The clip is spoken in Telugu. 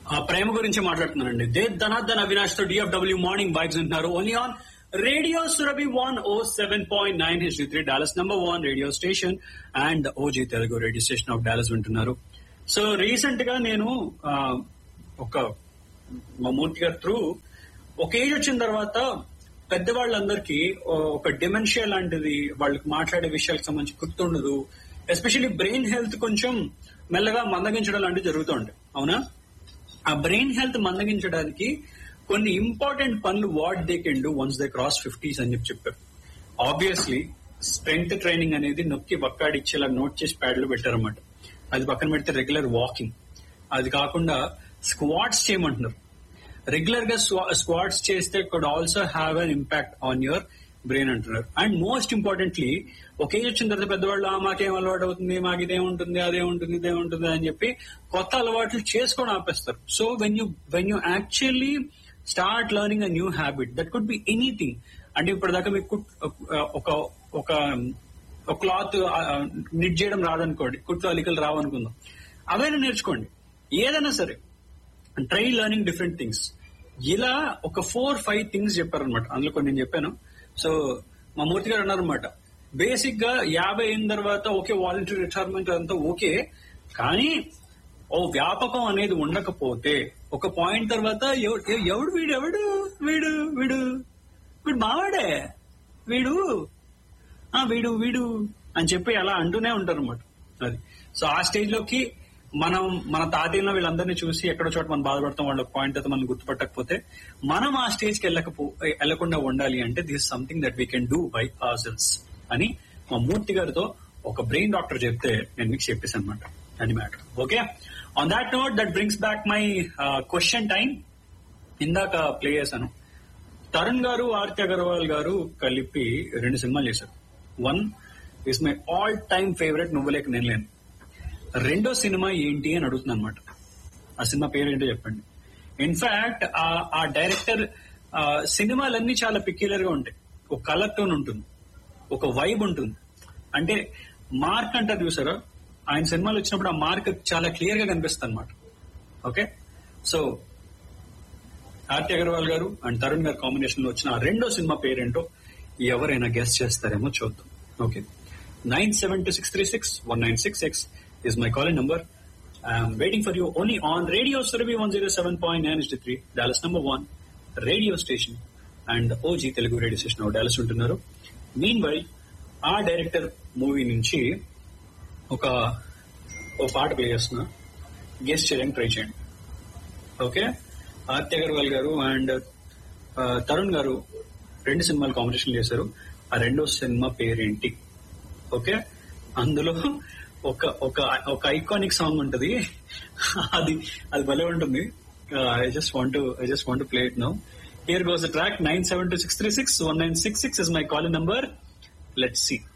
ఆ ప్రేమ గురించి మాట్లాడుతున్నానండి దే ధనార్దన్ అవినాష్ తో డిఎఫ్డబ్ల్యూ మార్నింగ్ బైక్స్ ఉంటున్నారు only on radio Surabhi one O seven point nine హిస్టరీ three Dallas number one radio station and OG Telugu radio station of Dallas వింటున్నారు సో రీసెంట్ గా నేను ఆ, ఒక మా మూర్తి గారి త్రూ ఒక ఏజ్ వచ్చిన తర్వాత పెద్దవాళ్ళందరికీ ఒక డిమెన్షియా లాంటిది వాళ్ళకి మాట్లాడే విషయాలకు సంబంధించి గుర్తుండదు ఎస్పెషల్లీ బ్రెయిన్ హెల్త్ కొంచెం మెల్లగా మందగించడం లాంటివి జరుగుతూ ఉంటాయి అవునా ఆ బ్రెయిన్ హెల్త్ మందగించడానికి కొన్ని ఇంపార్టెంట్ పనులు what they can do once they cross fifties అని చెప్పి చెప్పారు ఆబ్వియస్లీ స్ట్రెంగ్త్ ట్రైనింగ్ అనేది నొక్కి బక్కాడిచ్చేలా నోట్ చేసి ప్యాడ్లు పెట్టారన్నమాట అది పక్కన పెడితే రెగ్యులర్ వాకింగ్ అది కాకుండా స్క్వాట్స్ చేయమంటున్నారు రెగ్యులర్ గా స్క్వాట్స్ చేస్తే could also have an impact on your brain అంటున్నారు అండ్ మోస్ట్ ఇంపార్టెంట్లీ ఒకే వచ్చిన తర్వాత పెద్దవాళ్ళు "ఆ, మాకేం అలవాటు అవుతుంది మాకు ఇదేముంటుంది అదేముంటుంది ఇదేముంటుంది అని చెప్పి కొత్త అలవాట్లు చేసుకొని ఆపేస్తారు so when you when you actually start learning a new habit that could be anything అంటే ఇప్పటిదాకా మీకు కుట్- ఒక ఒక ఒక క్లాత్ నిట్ చేయడం రాదనుకోండి కుట్లు అలికలు రావనుకుందాం అవైనా నేర్చుకోండి ఏదైనా సరే ట్రై లెర్నింగ్ డిఫరెంట్ థింగ్స్ ఇలా ఒక ఫోర్ ఫైవ్ థింగ్స్ చెప్పారనమాట అందులో కొన్ని నేను చెప్పాను సో మా మూర్తి గారు అన్నారనమాట బేసిక్ గా యాభై అయిన తర్వాత ఓకే వాలంటీర్ రిటైర్మెంట్ అంతా ఓకే కానీ ఓ వ్యాపకం అనేది ఉండకపోతే ఒక పాయింట్ తర్వాత ఎవ- ఎవ- ఎవడు వీడు ఎవడు వీడు వీడు వీడు మావాడే వీడు ఆ వీడు వీడు అని చెప్పి అలా అంటూనే ఉంటారు అనమాట అది సో ఆ స్టేజ్ లోకి మనం మన తాతయ్యలో వీళ్ళందరినీ చూసి ఎక్కడో చోట మనం బాధపడతాం వాళ్ళ పాయింట్ అయితే మనం గుర్తుపట్టకపోతే మనం ఆ స్టేజ్ కి వెళ్ళకపో వెళ్లకుండా ఉండాలి అంటే this something that we can do by our అని మా మూర్తి గారితో ఒక బ్రెయిన్ డాక్టర్ చెప్తే నేను మీకు చెప్పేసాను అనమాట అది matter okay on that note that brings back my question time ఇందాక ప్లే చేశాను తరుణ్ గారు ఆర్తి అగర్వాల్ గారు కలిపి రెండు సినిమాలు చేశారు one is my all time favourite Nuvvuleka Nenu Lenu రెండో సినిమా ఏంటి అని అడుగుతున్నాను అనమాట ఆ సినిమా పేరు ఏంటో చెప్పండి ఇన్ఫాక్ట్ ఆ డైరెక్టర్ సినిమాలన్నీ చాలా పిక్యులర్ గా ఉంటాయి ఒక కలర్ టోన్ ఉంటుంది ఒక వైబ్ ఉంటుంది అంటే మార్క్ అంటారు చూసారా ఆయన సినిమాలు వచ్చినప్పుడు ఆ మార్క్ చాలా క్లియర్ గా కనిపిస్తుంది అనమాట ఓకే సో ఆర్తి అగర్వాల్ గారు అండ్ తరుణ్ గారు కాంబినేషన్ లో వచ్చిన ఆ రెండో సినిమా పేరేంటో ఎవరైనా గెస్ట్ చేస్తారేమో చూద్దాం okay nine seven two six three six one nine six six is my calling number I'm waiting for you only on radio Surabhi one zero seven point nine three Dallas number one radio station and OG Telugu radio station Dallas ఉంటున్నారు మీన్ వై ఆ డైరెక్టర్ మూవీ నుంచి ఒక ఒక పాట ప్లే చేస్తున్నా గెస్ట్ చేయడానికి ట్రై చేయండి ఓకే ఆర్తి అగర్వాల్ గారు అండ్ తరుణ్ గారు రెండు సినిమాలు కాంబినేషన్ చేశారు ఆ రెండో సినిమా పేరేంటి ఓకే అందులో ఒక ఒక ఒక ఐకానిక్ సాంగ్ ఉంటది అది అది భలే ఉంటుంది I just want I just want play it now here goes the track nine seven two six three six one nine six six is my call number let C